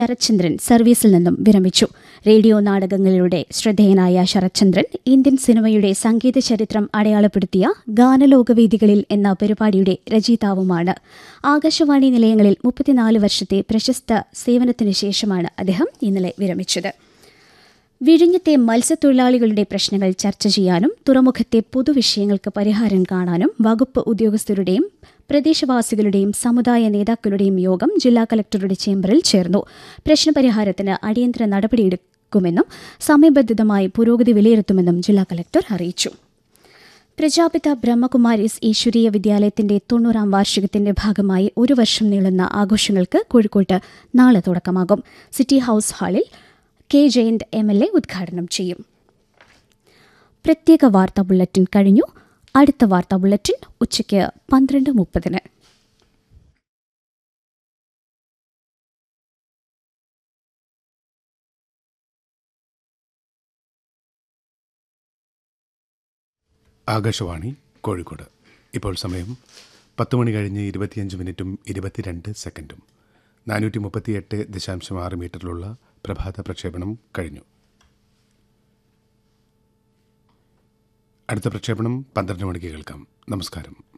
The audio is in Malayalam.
ശരത്ചന്ദ്രൻ സർവീസിൽ നിന്നും വിരമിച്ചു റേഡിയോ നാടകങ്ങളിലൂടെ ശ്രദ്ധേയനായ ശരത്ചന്ദ്രൻ ഇന്ത്യൻ സിനിമയുടെ സംഗീത ചരിത്രം അടയാളപ്പെടുത്തിയ ഗാനലോകവേദികളിൽ എന്ന പരിപാടിയുടെ രചയിതാവുമാണ് ആകാശവാണി നിലയങ്ങളിൽ മുപ്പത്തിനാല് വർഷത്തെ പ്രശസ്ത സേവനത്തിനു ശേഷമാണ് അദ്ദേഹം ഇന്നലെ വിരമിച്ചത് വിഴിഞ്ഞത്തെ മത്സ്യത്തൊഴിലാളികളുടെ പ്രശ്നങ്ങൾ ചർച്ച ചെയ്യാനും തുറമുഖത്തെ പൊതുവിഷയങ്ങൾക്ക് പരിഹാരം കാണാനും വകുപ്പ് ഉദ്യോഗസ്ഥരുടെയും പ്രദേശവാസികളുടെയും സമുദായ നേതാക്കളുടെയും യോഗം ജില്ലാ കലക്ടറുടെ ചേംബറിൽ ചേർന്നു പ്രശ്നപരിഹാരത്തിന് അടിയന്തര നടപടിയെടുക്കുമെന്നും സമയബന്ധിതമായി പുരോഗതി വിലയിരുത്തുമെന്നും ജില്ലാ കലക്ടർ അറിയിച്ചു പ്രജാപിത ബ്രഹ്മകുമാരീസ് ഈശ്വരീയ വിദ്യാലയത്തിന്റെ തൊണ്ണൂറാം വാർഷികത്തിന്റെ ഭാഗമായി ഒരു വർഷം നീളുന്ന ആഘോഷങ്ങൾക്ക് കോഴിക്കോട്ട് നാളെ തുടക്കമാകും സിറ്റി ഹൌസ് ഹാളിൽ K Jayanth M L A ഉദ്ഘാടനം ചെയ്യും പ്രത്യേക വാർത്താ ബുള്ളറ്റിൻ കഴിഞ്ഞു അടുത്ത വാർത്താ ബുള്ളറ്റിൻ ഉച്ചയ്ക്ക് പന്ത്രണ്ട് മുപ്പതിന് ആകാശവാണി കോഴിക്കോട് ഇപ്പോൾ സമയം പത്ത് മണി കഴിഞ്ഞ് ഇരുപത്തിയഞ്ച് മിനിറ്റും ഇരുപത്തിരണ്ട് സെക്കൻഡും നാനൂറ്റി മുപ്പത്തിയെട്ട് ദശാംശം ആറ് മീറ്ററിലുള്ള പ്രഭാത പ്രക്ഷേപണം കഴിഞ്ഞു അടുത്ത പ്രക്ഷേപണം പന്ത്രണ്ട് മണിക്ക് കേൾക്കാം നമസ്കാരം